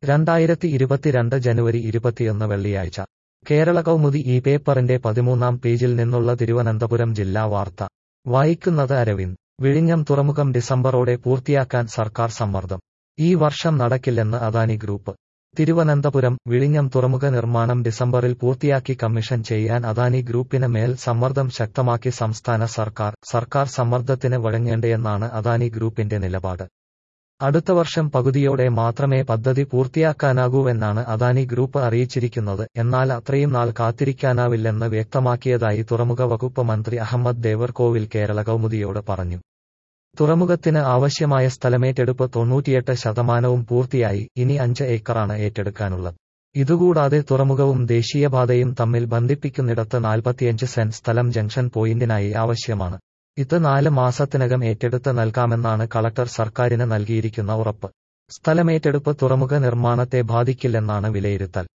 രണ്ടായിരത്തി ഇരുപത്തിരണ്ട് ജനുവരി ഇരുപത്തിയൊന്ന് വെള്ളിയാഴ്ച കേരള കൗമുദി ഈ പേപ്പറിന്റെ പതിമൂന്നാം പേജിൽ നിന്നുള്ള തിരുവനന്തപുരം ജില്ലാ വാർത്ത വായിക്കുന്നത് അരവിന്ദ് വിഴിഞ്ഞം തുറമുഖം ഡിസംബറോടെ പൂർത്തിയാക്കാൻ സർക്കാർ സമ്മർദ്ദം ഈ വർഷം നടക്കില്ലെന്ന് അദാനി ഗ്രൂപ്പ് തിരുവനന്തപുരം വിഴിഞ്ഞം തുറമുഖ നിർമ്മാണം ഡിസംബറിൽ പൂർത്തിയാക്കി കമ്മീഷൻ ചെയ്യാൻ അദാനി ഗ്രൂപ്പിന് മേൽ സമ്മർദ്ദം ശക്തമാക്കി സംസ്ഥാന സർക്കാർ സർക്കാർ സമ്മർദ്ദത്തിന് വഴങ്ങേണ്ടയെന്നാണ് അദാനി ഗ്രൂപ്പിന്റെ നിലപാട് അടുത്ത വർഷം പകുതിയോടെ മാത്രമേ പദ്ധതി പൂർത്തിയാക്കാനാകൂവെന്നാണ് അദാനി ഗ്രൂപ്പ് അറിയിച്ചിരിക്കുന്നത് എന്നാൽ അത്രയും നാൾ കാത്തിരിക്കാനാവില്ലെന്ന് വ്യക്തമാക്കിയതായി തുറമുഖ വകുപ്പ് മന്ത്രി അഹമ്മദ് ദേവർകോവിൽ കേരള കൗമുദിയോട് പറഞ്ഞു തുറമുഖത്തിന് ആവശ്യമായ സ്ഥലമേറ്റെടുപ്പ് തൊണ്ണൂറ്റിയെട്ട് ശതമാനവും പൂർത്തിയായി ഇനി അഞ്ച് ഏക്കറാണ് ഏറ്റെടുക്കാനുള്ളത് ഇതുകൂടാതെ തുറമുഖവും ദേശീയപാതയും തമ്മിൽ ബന്ധിപ്പിക്കുന്നിടത്ത് നാൽപ്പത്തിയഞ്ച് സെന്റ് സ്ഥലം ജംഗ്ഷൻ പോയിന്റിനായി ആവശ്യമാണ് ഇത് നാല് മാസത്തിനകം ഏറ്റെടുത്ത് നൽകാമെന്നാണ് കളക്ടർ സർക്കാരിന് നൽകിയിരിക്കുന്ന ഉറപ്പ് സ്ഥലമേറ്റെടുപ്പ് തുറമുഖ നിർമ്മാണത്തെ ബാധിക്കില്ലെന്നാണ് വിലയിരുത്തൽ